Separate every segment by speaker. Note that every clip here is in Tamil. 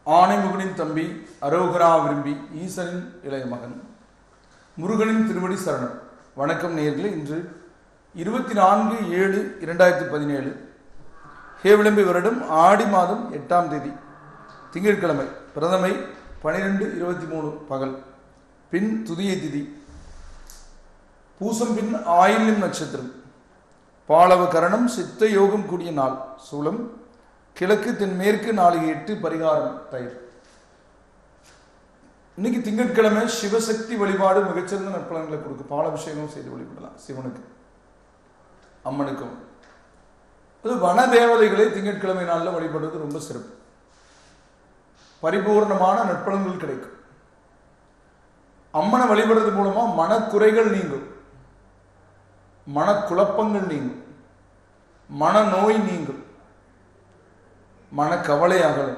Speaker 1: ஆனைமுகனின் தம்பி அரோகரா விரும்பி ஈசனின் இளைய மகன் முருகனின் திருவடி சரணம் வணக்கம் நேர்களே இன்று இருபத்தி நான்கு ஏழு இரண்டாயிரத்தி பதினேழு ஹேவிளம்பி வருடம் ஆடி மாதம் எட்டாம் தேதி திங்கட்கிழமை பிரதமை பனிரெண்டு இருபத்தி மூணு பகல் பின் துதிய திதி பூசம் பின் ஆயில்யம் நட்சத்திரம் பாலவ கரணம் சித்த யோகம் கூடிய நாள் சூலம் கிழக்கு தென்மேற்கு நாளைக்கு எட்டு பரிகாரம் தயிர் இன்னைக்கு திங்கட்கிழமை சிவசக்தி வழிபாடு மிகச்சிறந்த நற்பலன்களை கொடுக்கும் பாலாபிஷேகம் செய்து வழிபடலாம் சிவனுக்கு அம்மனுக்கும் அது வன தேவதைகளை திங்கட்கிழமை நாளில் வழிபடுறது ரொம்ப சிறப்பு பரிபூர்ணமான நற்பலன்கள் கிடைக்கும் அம்மனை வழிபடுறது மூலமா மனக்குறைகள் நீங்கும் மனக்குழப்பங்கள் நீங்கும் மனநோய் நீங்கும் மனக்கவலை அகலும்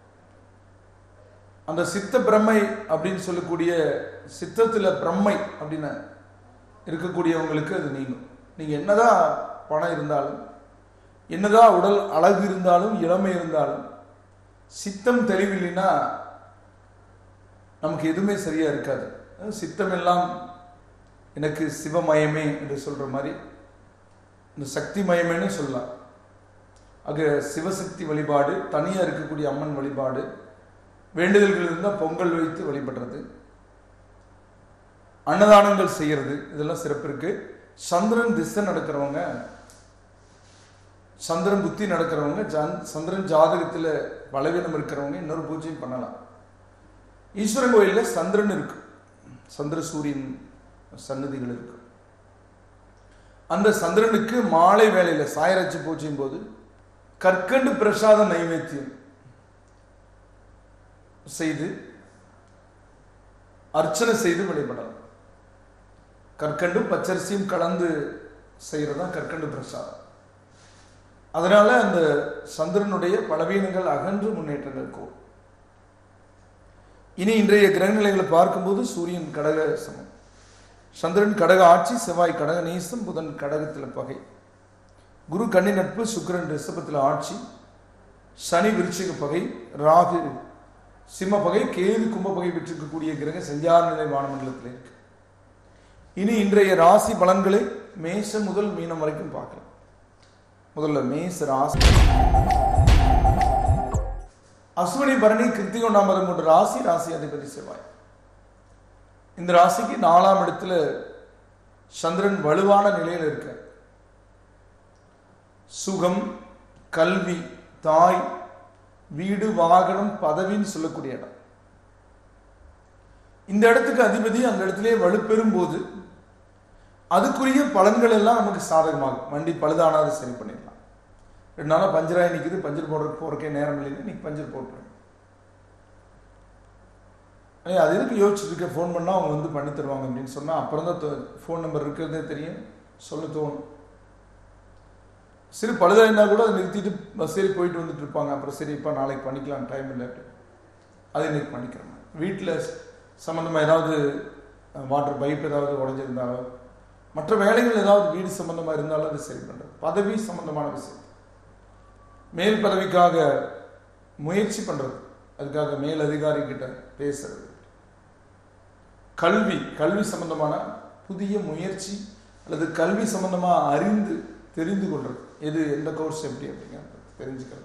Speaker 1: அந்த சித்த பிரம்மை அப்படின்னு சொல்லக்கூடிய சித்தத்தில் பிரம்மை அப்படின்னு இருக்கக்கூடியவங்களுக்கு அது நீங்கும் நீங்கள் என்னதான் பணம் இருந்தாலும் என்னதான் உடல் அழகு இருந்தாலும் இளமை இருந்தாலும் சித்தம் தெளிவில்லைன்னா நமக்கு எதுவுமே சரியா இருக்காது சித்தம் எல்லாம் எனக்கு சிவமயமே என்று சொல்ற மாதிரி இந்த சக்தி மயமேன்னு சொல்லலாம் ஆக சிவசக்தி வழிபாடு தனியாக இருக்கக்கூடிய அம்மன் வழிபாடு வேண்டுதல்கள் இருந்தால் பொங்கல் வைத்து வழிபடுறது அன்னதானங்கள் செய்யறது இதெல்லாம் சிறப்பு இருக்கு சந்திரன் திசை நடக்கிறவங்க சந்திரன் புத்தி நடக்கிறவங்க சந்திரன் ஜாதகத்தில் பலவீனம் இருக்கிறவங்க இன்னொரு பூஜையும் பண்ணலாம் ஈஸ்வரன் கோயிலில் சந்திரன் இருக்கு சந்திர சூரியன் சன்னதிகள் இருக்கு அந்த சந்திரனுக்கு மாலை வேலையில் சாயராட்சி பூஜையும் போது கற்கண்டு பிரசாத நைவேத்தியம் செய்து அர்ச்சனை செய்து வழிபடலாம் கற்கண்டும் பச்சரிசியும் கலந்து செய்கிறது தான் கற்கண்டு பிரசாதம் அதனால அந்த சந்திரனுடைய பலவீனங்கள் அகன்று முன்னேற்றங்கள் கூடும் இனி இன்றைய கிரகநிலைகளை பார்க்கும்போது சூரியன் கடக சமம் சந்திரன் கடக ஆட்சி செவ்வாய் கடக நேசம் புதன் கடகத்தில் பகை குரு கன்னி நட்பு சுக்கரன் ரிஷபத்தில் ஆட்சி சனி விருச்சிக பகை ராகு சிம்ம பகை கேது கும்ப பகை பெற்றிருக்கக்கூடிய கிரகம் செஞ்சார் நிலை வானமண்டலத்தில் இருக்கு இனி இன்றைய ராசி பலன்களை மேசம் முதல் மீனம் வரைக்கும் பார்க்கலாம் முதல்ல மேச ராசி அஸ்வினி பரணி கிருத்திகை ஒன்றாம் கொண்ட ராசி ராசி அதிபதி செவ்வாய் இந்த ராசிக்கு நாலாம் இடத்துல சந்திரன் வலுவான நிலையில் இருக்க சுகம் கல்வி தாய் வீடு வாகனம் பதவின்னு சொல்லக்கூடிய இடம் இந்த இடத்துக்கு அதிபதி அந்த இடத்திலே வலுப்பெறும் போது அதுக்குரிய பலன்கள் எல்லாம் நமக்கு சாதகமாகும் வண்டி பழுதானாது சரி பண்ணிடலாம் ரெண்டு நாளாக பஞ்சராகி நிற்குது பஞ்சர் போடுற போறக்கே நேரம் இல்லைன்னு இன்னைக்கு பஞ்சர் போட்டுருங்க அது எதுக்கு யோசிச்சுட்டு இருக்க ஃபோன் பண்ணால் அவங்க வந்து பண்ணி தருவாங்க அப்படின்னு சொன்னால் அப்புறம் தான் ஃபோன் நம்பர் இருக்கிறதே தெரியும் சொல்ல தோணும் சரி பழுதாயிருந்தா கூட அதை நிறுத்திட்டு பஸ் ஏறி போயிட்டு வந்துட்டு இருப்பாங்க அப்புறம் சரி இப்போ நாளைக்கு பண்ணிக்கலாம் டைம் இல்லை அதை இன்னைக்கு பண்ணிக்கிறேன் வீட்டில் சம்மந்தமாக ஏதாவது வாட்டர் பைப் ஏதாவது உடஞ்சிருந்தாலோ மற்ற வேலைகள் ஏதாவது வீடு சம்மந்தமாக இருந்தாலும் அது சரி பண்ணுறது பதவி சம்மந்தமான விஷயம் மேல் பதவிக்காக முயற்சி பண்ணுறது அதுக்காக மேல் அதிகாரி கிட்ட பேசுறது கல்வி கல்வி சம்பந்தமான புதிய முயற்சி அல்லது கல்வி சம்பந்தமாக அறிந்து தெரிந்து கொள்றது எது எந்த கோர்ஸ் எப்படி அப்படிங்கிறது தெரிஞ்சுக்கிறது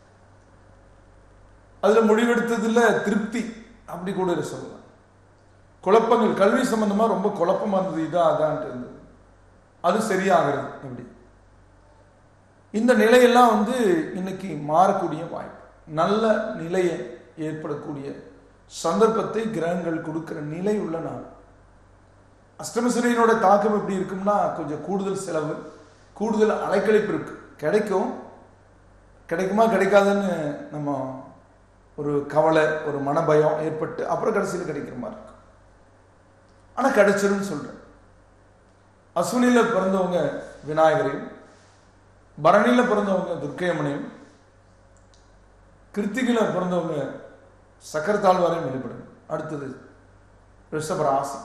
Speaker 1: அதில் முடிவெடுத்ததில் திருப்தி அப்படி கூட சொல்லலாம் குழப்பங்கள் கல்வி சம்பந்தமாக ரொம்ப குழப்பமாக இருந்தது இதான் அதான்ட்டு இருந்தது அது சரியாகிறது அப்படி இந்த நிலையெல்லாம் வந்து இன்னைக்கு மாறக்கூடிய வாய்ப்பு நல்ல நிலையை ஏற்படக்கூடிய சந்தர்ப்பத்தை கிரகங்கள் கொடுக்கிற நிலை உள்ள நாள் அஷ்டமசுரையினோட தாக்கம் எப்படி இருக்கும்னா கொஞ்சம் கூடுதல் செலவு கூடுதல் அலைக்கழிப்பு இருக்கு கிடைக்கும் கிடைக்குமா கிடைக்காதுன்னு நம்ம ஒரு கவலை ஒரு மனபயம் ஏற்பட்டு அப்புறம் கடைசியில் கிடைக்கிற மாதிரி இருக்கும் ஆனால் கிடைச்சிருன்னு சொல்றேன் அஸ்வினியில் பிறந்தவங்க விநாயகரையும் பரணியில் பிறந்தவங்க துர்க்கையம்மனையும் கிருத்திகையில் பிறந்தவங்க சக்கரத்தாழ்வாரையும் வழிபடணும் அடுத்தது ரிஷபராசி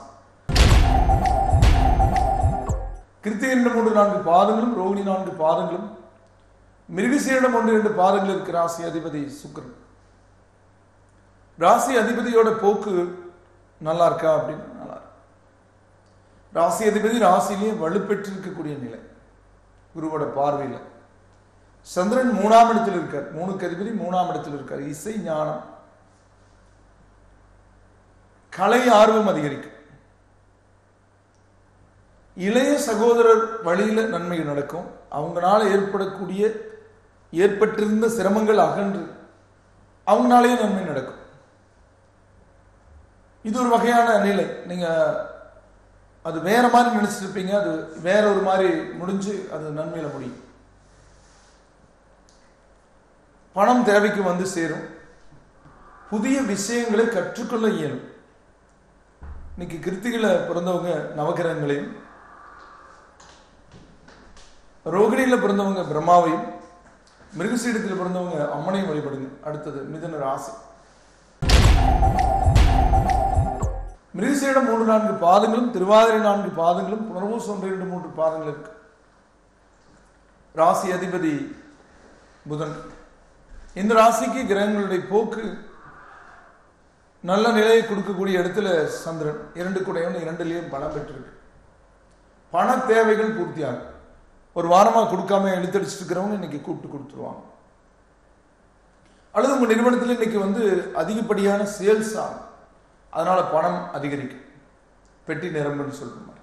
Speaker 1: கிருத்திகை மூன்று நான்கு பாதங்களும் ரோகிணி நான்கு பாதங்களும் மிருகசீரிடம் ஒன்று இரண்டு பாதங்கள் இருக்கிற ராசி அதிபதி சுக்கரன் ராசி அதிபதியோட போக்கு நல்லா இருக்கா அப்படின்னு நல்லா இருக்கு ராசி அதிபதி ராசியிலேயே வலுப்பெற்றிருக்கக்கூடிய நிலை குருவோட பார்வையில் சந்திரன் மூணாம் இடத்தில் இருக்கார் மூணுக்கு அதிபதி மூணாம் இடத்தில் இருக்கார் இசை ஞானம் கலை ஆர்வம் அதிகரிக்கும் இளைய சகோதரர் வழியில நன்மை நடக்கும் அவங்களால ஏற்படக்கூடிய ஏற்பட்டிருந்த சிரமங்கள் அகன்று அவங்களாலேயே நன்மை நடக்கும் இது ஒரு வகையான நிலை நீங்க அது வேற மாதிரி நினைச்சிட்டு இருப்பீங்க அது வேற ஒரு மாதிரி முடிஞ்சு அது நன்மையில முடியும் பணம் தேவைக்கு வந்து சேரும் புதிய விஷயங்களை கற்றுக்கொள்ள இயலும் இன்னைக்கு கிருத்திகளை பிறந்தவங்க நவகிரகங்களையும் ரோகிணியில பிறந்தவங்க பிரம்மாவையும் மிருகசீடத்தில் பிறந்தவங்க அம்மனையும் வழிபடுங்க அடுத்தது மிதுன ராசி மிருகசீடம் மூன்று நான்கு பாதங்களும் திருவாதிரை நான்கு பாதங்களும் புனர்வூசம் ஒன்று இரண்டு மூன்று பாதங்கள் இருக்கு ராசி அதிபதி புதன் இந்த ராசிக்கு கிரகங்களுடைய போக்கு நல்ல நிலையை கொடுக்கக்கூடிய இடத்துல சந்திரன் இரண்டு கூடையும் இரண்டுலேயும் பணம் பெற்றிருக்கு பண தேவைகள் பூர்த்தியாகும் ஒரு வாரமாக கொடுக்காம இழுத்தடிச்சிட்டு இருக்கிறவங்க இன்னைக்கு கூப்பிட்டு கொடுத்துருவாங்க அல்லது உங்கள் நிறுவனத்தில் இன்னைக்கு வந்து அதிகப்படியான சேல்ஸ் ஆகும் அதனால பணம் அதிகரிக்கும் பெட்டி நிரம்புன்னு சொல்ற மாதிரி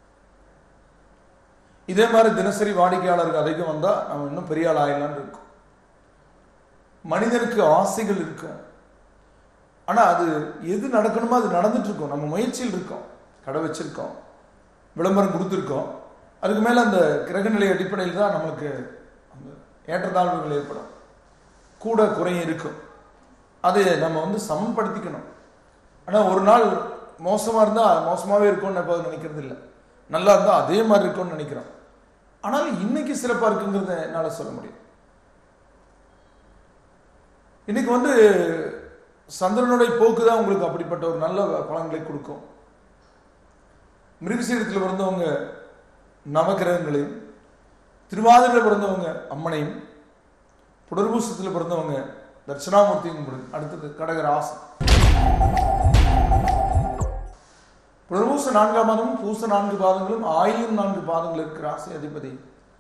Speaker 1: இதே மாதிரி தினசரி வாடிக்கையாளருக்கு அதிகம் வந்தால் நம்ம இன்னும் பெரிய ஆள் ஆயிடலான்னு இருக்கும் மனிதனுக்கு ஆசைகள் இருக்கும் ஆனால் அது எது நடக்கணுமோ அது நடந்துட்டு இருக்கும் நம்ம முயற்சியில் இருக்கோம் கடை வச்சிருக்கோம் விளம்பரம் கொடுத்துருக்கோம் அதுக்கு மேலே அந்த கிரகநிலை அடிப்படையில் தான் நம்மளுக்கு அந்த ஏற்றத்தாழ்வுகள் ஏற்படும் கூட குறையும் இருக்கும் அதை நம்ம வந்து சமப்படுத்திக்கணும் ஆனால் ஒரு நாள் மோசமாக இருந்தால் மோசமாகவே இருக்கும்னு எப்போது நினைக்கிறது இல்லை நல்லா இருந்தால் அதே மாதிரி இருக்கும்னு நினைக்கிறோம் ஆனால் இன்னைக்கு சிறப்பாக இருக்குங்கிறத என்னால் சொல்ல முடியும் இன்னைக்கு வந்து சந்திரனுடைய போக்கு தான் உங்களுக்கு அப்படிப்பட்ட ஒரு நல்ல பலன்களை கொடுக்கும் மிருகசீரத்தில் பிறந்தவங்க நவகிரகங்களையும் திருவாதிரையில் பிறந்தவங்க அம்மனையும் புடர்பூசத்தில் பிறந்தவங்க தட்சிணாமூர்த்தியும் கும்பிடுங்க அடுத்தது கடகராசம் புனர்பூச நான்காம் பாதமும் பூச நான்கு பாதங்களும் ஆயிரம் நான்கு பாதங்கள் இருக்கு ராசி அதிபதி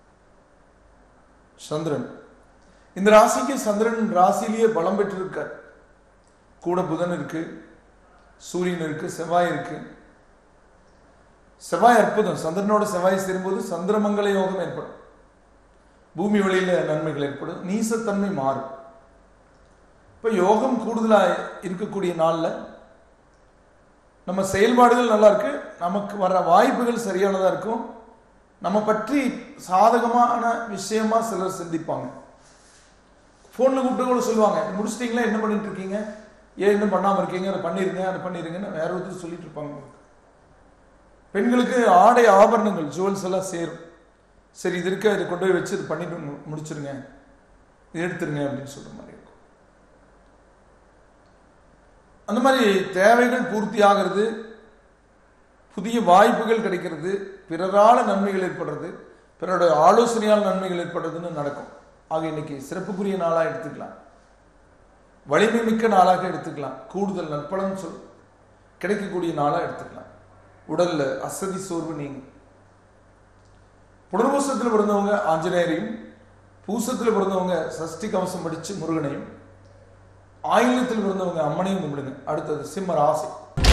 Speaker 1: சந்திரன் இந்த ராசிக்கு சந்திரன் ராசியிலேயே பலம் பெற்றிருக்கார் கூட புதன் இருக்கு சூரியன் இருக்கு செவ்வாய் இருக்கு செவ்வாய் அற்புதம் சந்திரனோட செவ்வாய் சேரும்போது சந்திரமங்கல யோகம் ஏற்படும் பூமி வழியில நன்மைகள் ஏற்படும் நீசத்தன்மை மாறும் இப்ப யோகம் கூடுதலா இருக்கக்கூடிய நாள்ல நம்ம செயல்பாடுகள் நல்லா இருக்கு நமக்கு வர வாய்ப்புகள் சரியானதா இருக்கும் நம்ம பற்றி சாதகமான விஷயமா சிலர் சிந்திப்பாங்க ஃபோனில் கூப்பிட்டு கூட சொல்லுவாங்க முடிச்சிட்டிங்களா என்ன பண்ணிட்டு இருக்கீங்க ஏன் இன்னும் பண்ணாமல் இருக்கீங்க அதை பண்ணிருங்க அதை பண்ணிருங்கன்னு வேற ஒருத்தர் சொல்லிட்டு இருப்பாங்க உங்களுக்கு பெண்களுக்கு ஆடை ஆபரணங்கள் ஜுவல்ஸ் எல்லாம் சேரும் சரி இது இருக்க இதை கொண்டு போய் வச்சு இது பண்ணிட்டு மு- முடிச்சிருங்க இது எடுத்துருங்க அப்படின்னு சொல்ற மாதிரி இருக்கும் அந்த மாதிரி தேவைகள் பூர்த்தி ஆகிறது புதிய வாய்ப்புகள் கிடைக்கிறது பிறரால நன்மைகள் ஏற்படுறது பிறருடைய ஆலோசனையால் நன்மைகள் ஏற்படுறதுன்னு நடக்கும் ஆக இன்னைக்கு சிறப்புக்குரிய நாளாக எடுத்துக்கலாம் வலிமை மிக்க நாளாக எடுத்துக்கலாம் கூடுதல் நற்பலன் சொல் கிடைக்கக்கூடிய நாளாக எடுத்துக்கலாம் உடல்ல அசதி சோர்வு நீங்கும் புனர்பூசத்தில் பிறந்தவங்க ஆஞ்சநேயரையும் பூசத்தில் பிறந்தவங்க சஷ்டி கவசம் படிச்சு முருகனையும் ஆயிலத்தில் பிறந்தவங்க அம்மனையும் கும்பிடுங்க அடுத்தது சிம்ம ராசி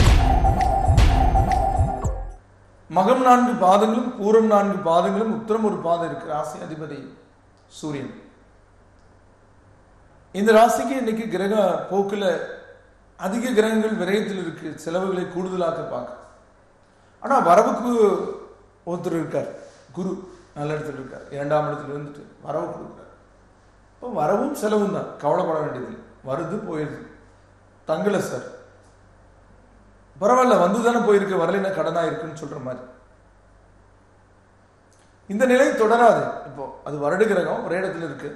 Speaker 1: மகம் நான்கு பாதங்களும் பூரம் நான்கு பாதங்களும் உத்தரம் ஒரு பாதம் இருக்கு ராசி அதிபதி சூரியன் இந்த ராசிக்கு இன்னைக்கு கிரக போக்குல அதிக கிரகங்கள் விரயத்தில் இருக்கு செலவுகளை கூடுதலாக்க பார்க்க ஆனா வரவுக்கு ஒருத்தர் இருக்கார் குரு நல்ல இடத்துல இருக்கார் இரண்டாம் இடத்துல இருந்துட்டு வரவு கொடுக்குறார் இப்போ வரவும் செலவும் தான் கவலைப்பட வேண்டியதில்லை வருது போயிடுது தங்கலை சார் பரவாயில்ல வந்து தானே போயிருக்கு வரலைன்னா கடனா இருக்குன்னு சொல்ற மாதிரி இந்த நிலை தொடராது இப்போ அது வருட கிரகம் ஒரே இடத்துல இருக்கு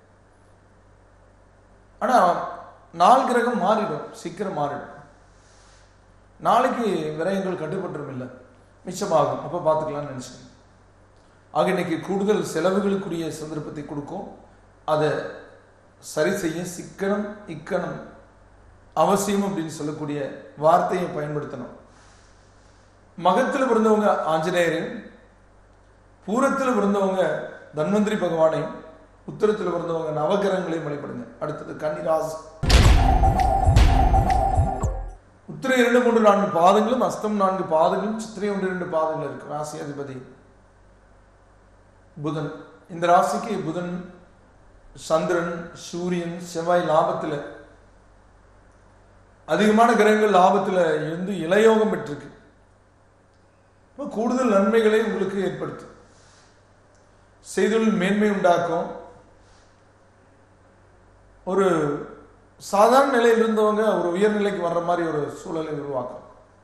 Speaker 1: ஆனா நாள் கிரகம் மாறிடும் சீக்கிரம் மாறிடும் நாளைக்கு விரயங்கள் கட்டுப்பட்டுரும் இல்லை மிச்சமாகும் அப்போ பார்த்துக்கலாம்னு நினச்சேன் ஆக இன்னைக்கு கூடுதல் செலவுகளுக்குரிய சந்தர்ப்பத்தை கொடுக்கும் அதை சரி செய்ய சிக்கனம் இக்கணம் அவசியம் அப்படின்னு சொல்லக்கூடிய வார்த்தையை பயன்படுத்தணும் மகத்தில் பிறந்தவங்க ஆஞ்சநேயரையும் பூரத்தில் பிறந்தவங்க தன்வந்திரி பகவானையும் உத்தரத்தில் பிறந்தவங்க நவகிரகங்களையும் வழிபடுங்க அடுத்தது கன்னிராசி உத்திர இரண்டு மூன்று நான்கு பாதங்களும் அஸ்தம் நான்கு பாதங்களும் சித்திரை ஒன்று இரண்டு பாதங்கள் இருக்கு ராசி அதிபதி புதன் இந்த ராசிக்கு புதன் சந்திரன் சூரியன் செவ்வாய் லாபத்தில் அதிகமான கிரகங்கள் லாபத்தில் இருந்து இளையோகம் பெற்றிருக்கு இப்போ கூடுதல் நன்மைகளை உங்களுக்கு ஏற்படுத்தும் செய்தொழில் மேன்மை உண்டாக்கும் ஒரு சாதாரண நிலையில் இருந்தவங்க ஒரு உயர்நிலைக்கு வர்ற மாதிரி ஒரு சூழலை உருவாக்கும்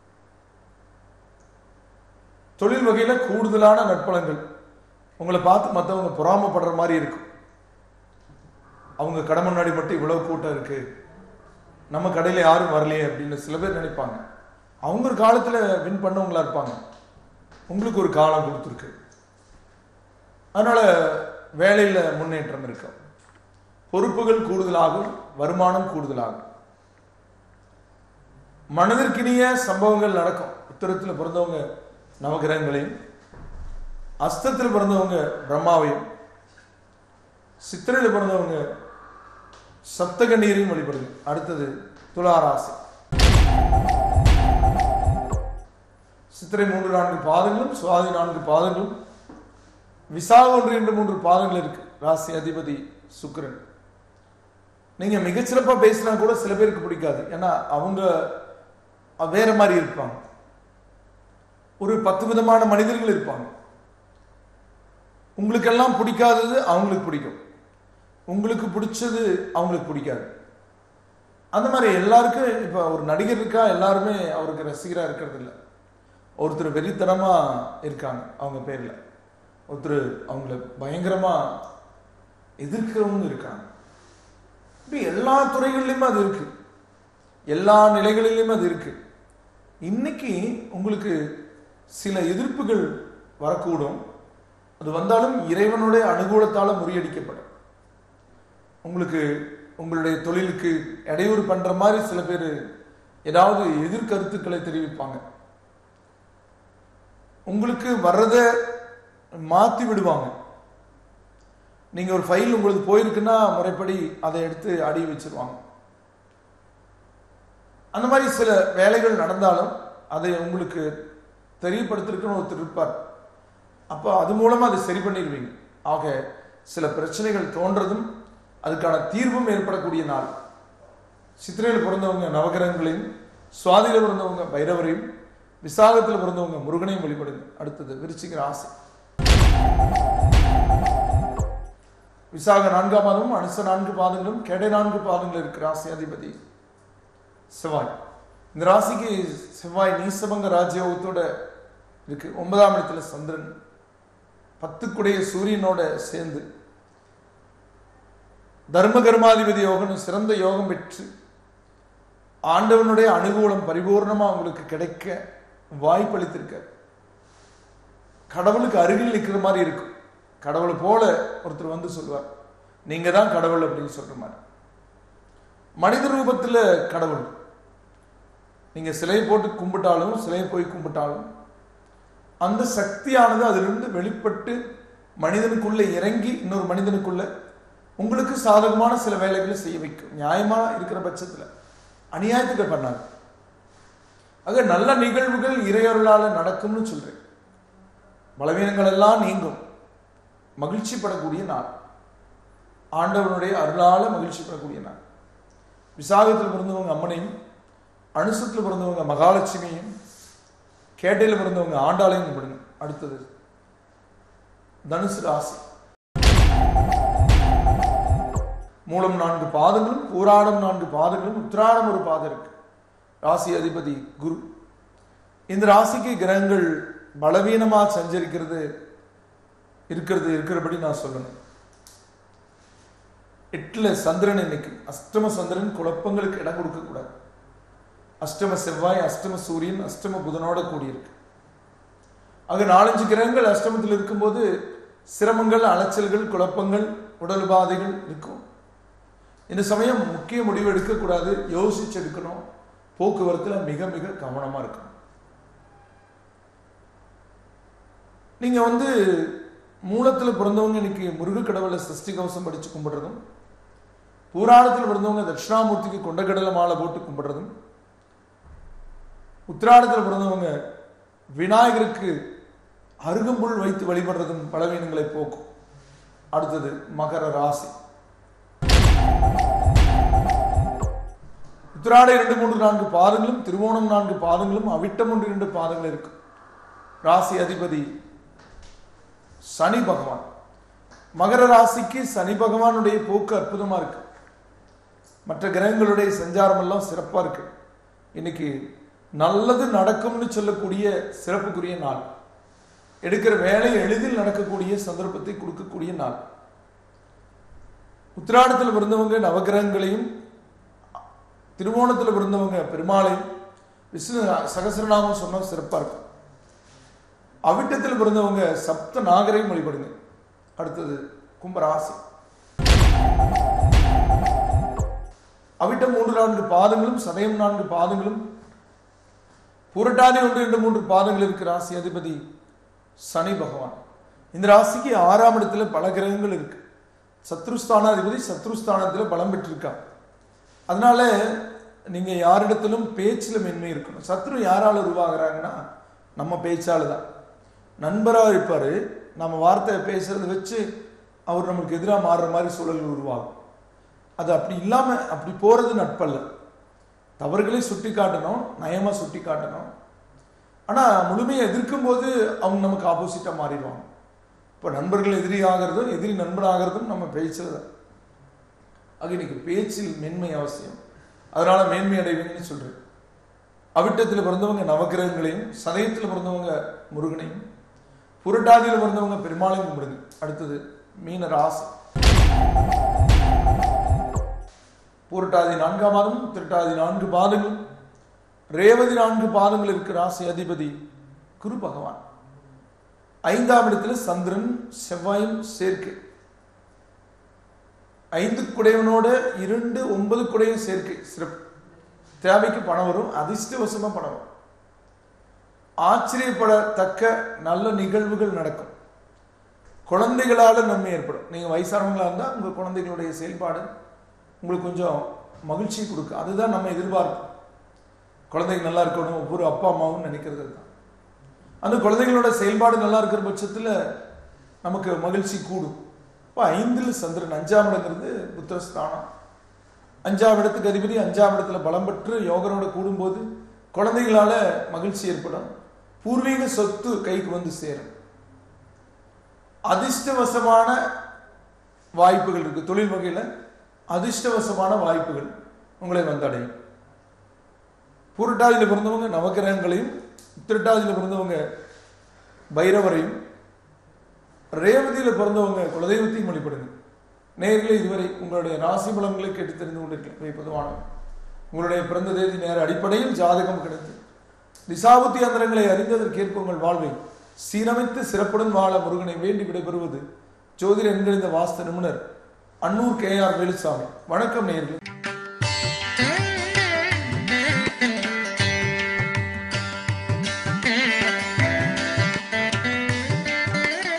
Speaker 1: தொழில் வகையில கூடுதலான நற்பலங்கள் உங்களை பார்த்து மற்றவங்க பொறாமப்படுற மாதிரி இருக்கும் அவங்க கடை முன்னாடி மட்டும் இவ்வளவு கூட்டம் இருக்கு நம்ம கடையில் யாரும் வரலையே அப்படின்னு சில பேர் நினைப்பாங்க அவங்க ஒரு காலத்தில் வின் பண்ணவங்களா இருப்பாங்க உங்களுக்கு ஒரு காலம் கொடுத்துருக்கு அதனால வேலையில் முன்னேற்றம் இருக்கும் பொறுப்புகள் கூடுதலாகும் வருமானம் கூடுதலாகும் மனதிற்கினிய சம்பவங்கள் நடக்கும் உத்தரத்தில் பிறந்தவங்க நவகிரகங்களையும் அஸ்தத்தில் பிறந்தவங்க பிரம்மாவையும் சித்திரையில் பிறந்தவங்க சப்தகண்ணீரையும் வழிபடுங்க அடுத்தது துளாராசி சித்திரை மூன்று நான்கு பாதங்களும் சுவாதி நான்கு பாதங்களும் விசாக ஒன்று இரண்டு மூன்று பாதங்கள் இருக்கு ராசி அதிபதி சுக்கிரன் நீங்க மிகச்சிறப்பா பேசினா கூட சில பேருக்கு பிடிக்காது ஏன்னா அவங்க வேற மாதிரி இருப்பாங்க ஒரு பத்து விதமான மனிதர்கள் இருப்பாங்க உங்களுக்கெல்லாம் பிடிக்காதது அவங்களுக்கு பிடிக்கும் உங்களுக்கு பிடிச்சது அவங்களுக்கு பிடிக்காது அந்த மாதிரி எல்லாருக்கும் இப்போ ஒரு நடிகர் இருக்கா எல்லாருமே அவருக்கு ரசிகராக இருக்கிறது இல்லை ஒருத்தர் வெறித்தனமா இருக்காங்க அவங்க பேர்ல ஒருத்தர் அவங்கள பயங்கரமா எதிர்க்கிறவங்க இருக்காங்க இப்படி எல்லா துறைகள்லையுமே அது இருக்கு எல்லா நிலைகளிலுமே அது இருக்கு இன்னைக்கு உங்களுக்கு சில எதிர்ப்புகள் வரக்கூடும் அது வந்தாலும் இறைவனுடைய அனுகூலத்தால முறியடிக்கப்படும் உங்களுக்கு உங்களுடைய தொழிலுக்கு இடையூறு பண்ற மாதிரி சில பேர் ஏதாவது எதிர்கருத்துக்களை தெரிவிப்பாங்க உங்களுக்கு வர்றதை மாற்றி விடுவாங்க நீங்கள் ஒரு ஃபைல் உங்களுக்கு போயிருக்குன்னா முறைப்படி அதை எடுத்து அடி வச்சிருவாங்க அந்த மாதிரி சில வேலைகள் நடந்தாலும் அதை உங்களுக்கு தெரியப்படுத்திருக்குன்னு ஒருத்தர் இருப்பார் அப்போ அது மூலமாக அதை சரி பண்ணிடுவீங்க ஆக சில பிரச்சனைகள் தோன்றதும் அதுக்கான தீர்வும் ஏற்படக்கூடிய நாள் சித்திரையில் பிறந்தவங்க நவகிரகங்களையும் சுவாதியில் பிறந்தவங்க பைரவரையும் விசாகத்தில் பிறந்தவங்க முருகனையும் வழிபடுங்க அடுத்தது விருச்சிக ராசி விசாக நான்காம் பாதமும் அனுச நான்கு பாதங்களும் கெடை நான்கு பாதங்கள் இருக்கு ராசி அதிபதி செவ்வாய் இந்த ராசிக்கு செவ்வாய் நீசபங்க ராஜயோகத்தோட இருக்கு ஒன்பதாம் இடத்துல சந்திரன் பத்துக்குடைய சூரியனோட சேர்ந்து தர்ம கர்மாதிபதி யோகம் சிறந்த யோகம் பெற்று ஆண்டவனுடைய அனுகூலம் பரிபூர்ணமா உங்களுக்கு கிடைக்க வாய்ப்பளித்திருக்க கடவுளுக்கு அருகில் நிற்கிற மாதிரி இருக்கும் கடவுளை போல ஒருத்தர் வந்து சொல்லுவார் நீங்க தான் கடவுள் அப்படின்னு சொல்ற மாதிரி மனித ரூபத்தில் கடவுள் நீங்க சிலை போட்டு கும்பிட்டாலும் சிலையை போய் கும்பிட்டாலும் அந்த சக்தியானது அதிலிருந்து வெளிப்பட்டு மனிதனுக்குள்ள இறங்கி இன்னொரு மனிதனுக்குள்ள உங்களுக்கு சாதகமான சில வேலைகளை செய்ய வைக்கும் நியாயமா இருக்கிற பட்சத்தில் அநியாயத்துக்கு பண்ணாங்க ஆக நல்ல நிகழ்வுகள் இறையொருளால நடக்கும்னு சொல்றேன் பலவீனங்கள் எல்லாம் நீங்கும் மகிழ்ச்சி படக்கூடிய நாள் ஆண்டவனுடைய அருளால மகிழ்ச்சி படக்கூடிய நாள் விசாகத்தில் பிறந்தவங்க அம்மனையும் அனுசத்தில் பிறந்தவங்க மகாலட்சுமியும் கேட்டையில் பிறந்தவங்க ஆண்டாளையும் கும்பிடுங்க அடுத்தது தனுசு ராசி மூலம் நான்கு பாதங்களும் பூராடம் நான்கு பாதங்களும் உத்திராடம் ஒரு பாதம் இருக்கு ராசி அதிபதி குரு இந்த ராசிக்கு கிரகங்கள் பலவீனமா சஞ்சரிக்கிறது இருக்கிறது இருக்கிறபடி நான் சொல்லணும் எட்டுல சந்திரன் இன்னைக்கு அஷ்டம சந்திரன் குழப்பங்களுக்கு இடம் கொடுக்க கூடாது அஷ்டம செவ்வாய் அஷ்டம சூரியன் அஷ்டம புதனோட கூடியிருக்கு ஆக நாலஞ்சு கிரகங்கள் அஷ்டமத்தில் இருக்கும்போது சிரமங்கள் அலைச்சல்கள் குழப்பங்கள் உடல் உபாதைகள் இருக்கும் இந்த சமயம் முக்கிய முடிவு எடுக்கக்கூடாது யோசிச்சு எடுக்கணும் போக்குவரத்தில் மிக மிக கவனமா இருக்கணும் நீங்க வந்து மூலத்தில் பிறந்தவங்க இன்னைக்கு முருக கடவுளை சஷ்டி கவசம் படிச்சு கும்பிடுறதும் புராணத்தில் பிறந்தவங்க தட்சிணாமூர்த்திக்கு கொண்டக்கடலை மாலை போட்டு கும்பிடுறதும் உத்திராடத்தில் பிறந்தவங்க விநாயகருக்கு அருகம்புல் வைத்து வழிபடுறதும் பலவீனங்களை போக்கும் அடுத்தது மகர ராசி உத்திராட இரண்டு மூன்று நான்கு பாதங்களும் திருவோணம் நான்கு பாதங்களும் அவிட்டம் ஒன்று இரண்டு பாதங்கள் இருக்கும் ராசி அதிபதி சனி பகவான் மகர ராசிக்கு சனி பகவானுடைய போக்கு அற்புதமா இருக்கு மற்ற கிரகங்களுடைய சஞ்சாரம் எல்லாம் சிறப்பா இருக்கு இன்னைக்கு நல்லது நடக்கும்னு சொல்லக்கூடிய சிறப்புக்குரிய நாள் எடுக்கிற வேலை எளிதில் நடக்கக்கூடிய சந்தர்ப்பத்தை கொடுக்கக்கூடிய நாள் உத்திராடத்தில் பிறந்தவங்க நவகிரகங்களையும் திருவோணத்தில் பிறந்தவங்க பெருமாளையும் விஷ்ணு சகசிரநாமம் சொன்னா சிறப்பா இருக்கும் அவிட்டத்தில் பிறந்தவங்க சப்த நாகரையும் வழிபடுங்க அடுத்தது கும்பராசி அவிட்டம் மூன்று நான்கு பாதங்களும் சதயம் நான்கு பாதங்களும் புரட்டாதி ஒன்று இரண்டு மூன்று பாதங்கள் இருக்கு ராசி அதிபதி சனி பகவான் இந்த ராசிக்கு ஆறாம் இடத்துல பல கிரகங்கள் இருக்கு சத்ருஸ்தானாதிபதி சத்ருஸ்தானத்தில் பலம் பெற்றிருக்கா அதனால நீங்க யாரிடத்திலும் பேச்சில் மென்மை இருக்கணும் சத்ரு யாரால உருவாகிறாங்கன்னா நம்ம பேச்சால தான் நண்பராக இருப்பார் நம்ம வார்த்தை பேசுறத வச்சு அவர் நமக்கு எதிராக மாறுற மாதிரி சூழல்கள் உருவாகும் அது அப்படி இல்லாமல் அப்படி போகிறது நட்பல்ல தவறுகளை சுட்டி காட்டணும் நயமாக சுட்டி காட்டணும் ஆனால் முழுமையை எதிர்க்கும் போது அவங்க நமக்கு ஆப்போசிட்டாக மாறிடுவாங்க இப்போ நண்பர்கள் எதிரி ஆகிறதும் எதிரி நண்பர் ஆகிறதும் நம்ம பேச்சில் தான் ஆக இன்னைக்கு பேச்சில் மென்மை அவசியம் அதனால மேன்மை அடைவீங்கன்னு சொல்றேன் அவிட்டத்தில் பிறந்தவங்க நவகிரகங்களையும் சதயத்தில் பிறந்தவங்க முருகனையும் புரட்டாதியில் பிறந்தவங்க பெருமாளையும் கும்பிடுங்க அடுத்தது மீன ராசி பூரட்டாதி நான்காம் மாதம் திருட்டாதி நான்கு பாதங்கள் ரேவதி நான்கு பாதங்கள் இருக்கு ராசி அதிபதி குரு பகவான் ஐந்தாம் இடத்துல சந்திரன் செவ்வாயும் சேர்க்கை ஐந்து குடையவனோட இரண்டு ஒன்பது குடையும் சேர்க்கை சிறப்பு தேவைக்கு பணம் வரும் அதிர்ஷ்டவசமா பணம் வரும் ஆச்சரியப்படத்தக்க நல்ல நிகழ்வுகள் நடக்கும் குழந்தைகளால நன்மை ஏற்படும் நீங்க வயசானவங்களா இருந்தா உங்க குழந்தைகளுடைய செயல்பாடு உங்களுக்கு கொஞ்சம் மகிழ்ச்சி கொடுக்கும் அதுதான் நம்ம எதிர்பார்ப்போம் குழந்தைங்க நல்லா இருக்கணும் ஒவ்வொரு அப்பா அம்மாவும் நினைக்கிறது தான் அந்த குழந்தைகளோட செயல்பாடு நல்லா இருக்கிற பட்சத்தில் நமக்கு மகிழ்ச்சி கூடும் இப்போ ஐந்தில் சந்திரன் அஞ்சாம் இடங்கிறது புத்திரஸ்தானம் அஞ்சாம் இடத்துக்கு அதிபதி அஞ்சாம் இடத்துல பலம் பெற்று யோகனோட கூடும்போது குழந்தைகளால மகிழ்ச்சி ஏற்படும் பூர்வீக சொத்து கைக்கு வந்து சேரும் அதிர்ஷ்டவசமான வாய்ப்புகள் இருக்கு தொழில் வகையில் அதிர்ஷ்டவசமான வாய்ப்புகள் உங்களை வந்தடையும் பூரட்டாதியில் பிறந்தவங்க நவகிரகங்களையும் உத்திரட்டாதியில் பிறந்தவங்க பைரவரையும் ரேவதியில் பிறந்தவங்க குலதெய்வத்தையும் வழிபடுங்க நேரில் இதுவரை உங்களுடைய ராசி பலன்களை கேட்டு தெரிந்து கொண்டிருக்கிறேன் பொதுவானவன் உங்களுடைய பிறந்த தேதி நேர அடிப்படையில் ஜாதகம் கிடைத்து திசாபுத்தி அந்தரங்களை அறிந்ததற்கேற்ப உங்கள் வாழ்வை சீரமைத்து சிறப்புடன் வாழ முருகனை வேண்டி விடைபெறுவது ஜோதிட எண்களிந்த வாஸ்து நிபுணர் அன்னூர் கே ஆர் வேலுசாமி வணக்கம் நேயர்களே